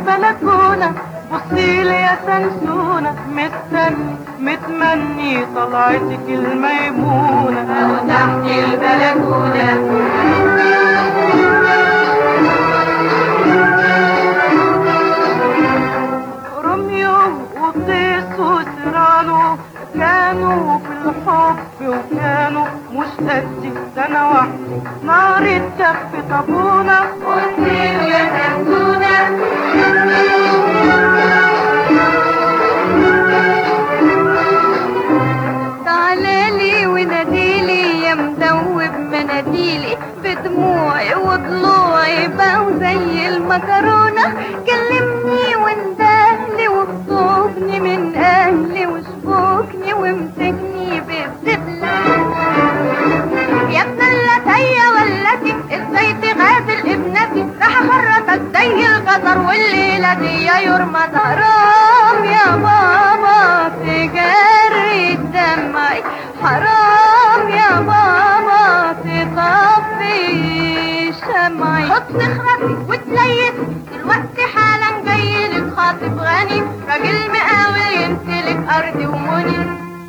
البلكونة بصيلي يا سنسونة مستني متمني طلعتك الميمونة تحت البلكونة روميو وقيس وسيرانو كانوا في الحب وكانوا مش قدي سنة واحدة نار الدف طابونة واثنين يا سمسونة تعالالي وناديلي يا مدوب مناديلي بدموعي وضلوعي بقوا زي المكرونة كلمني واندهلي واخطبني من اهلي وشبكني وامسكني بالدبلة يا ابن اللتية والتي ازاي تغادر ابنتي راح اخرطك زي القطر والليلة دي يرمى حرام يا بابا تجري دمعي حرام يا بابا تطفي شمعي حط خرطي وتليت دلوقتي حالا جاي لك خاطب غني راجل مقاول يمتلك ارضي ومني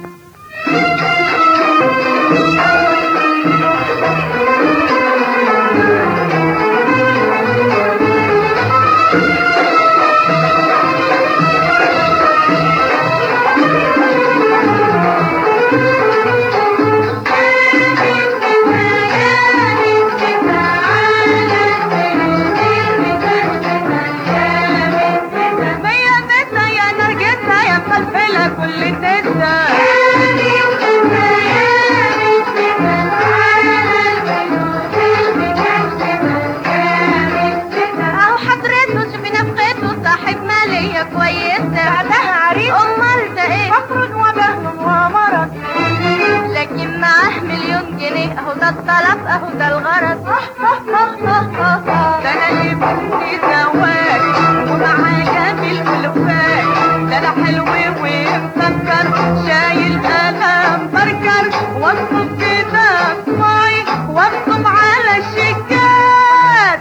مية بيتنا يا نرجسها يا مفلفلة كل النسا اهو حضرته شفنا بخيته صاحب مالية كويسة بعدها عريس امال ده ايه فقر وبهن ومرض لكن معاه مليون جنيه اهو ده الطلب اهو ده الغرض ده انا اللي مني زواج ومعاه جميل ولفاج ده انا حلو ومسكر شايل قلم بركر واكتب كتاب ماي واكتب على الشيكات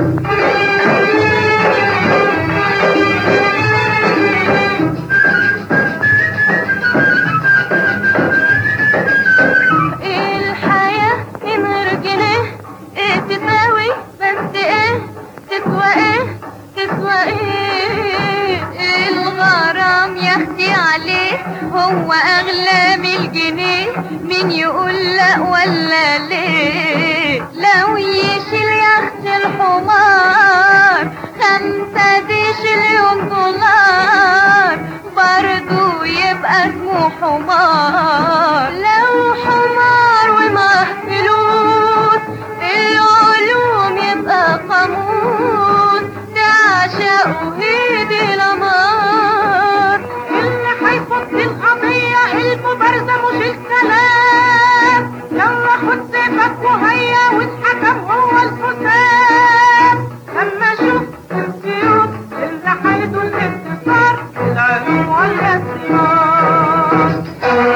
الحياة من غير جنيه ايه تساوي بس ايه تسوى ايه تسوى ايه الغرام يهدي عليه هو اغلى من الجنيه مين يقول لا ولا ليه لو يشيل يخت الحمار خمسة ديشليون دولار برضو يبقى اسمه حمار لو حمار ومعاه فلوس العلوم يبقى قاموس تعشقه هيدي الأمار اللي هيفض القضية المبارزة مش الكلام يلا خد سيفك وهيا والحكم هو الحسام لما شوف السيوف اللي هيدوا الانتصار العلوم والاسرار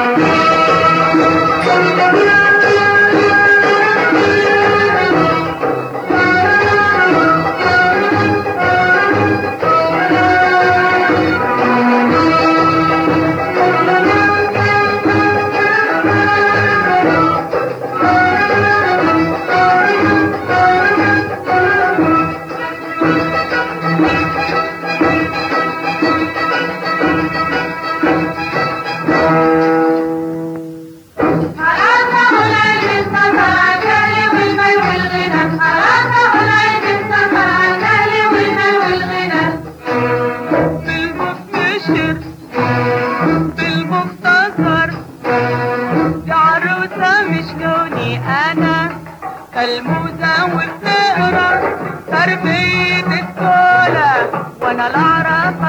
بالمبتشر بالمختصر دي عروسة مش لوني أنا الموزة وبتقرا تربية الدولة وأنا لا أعرف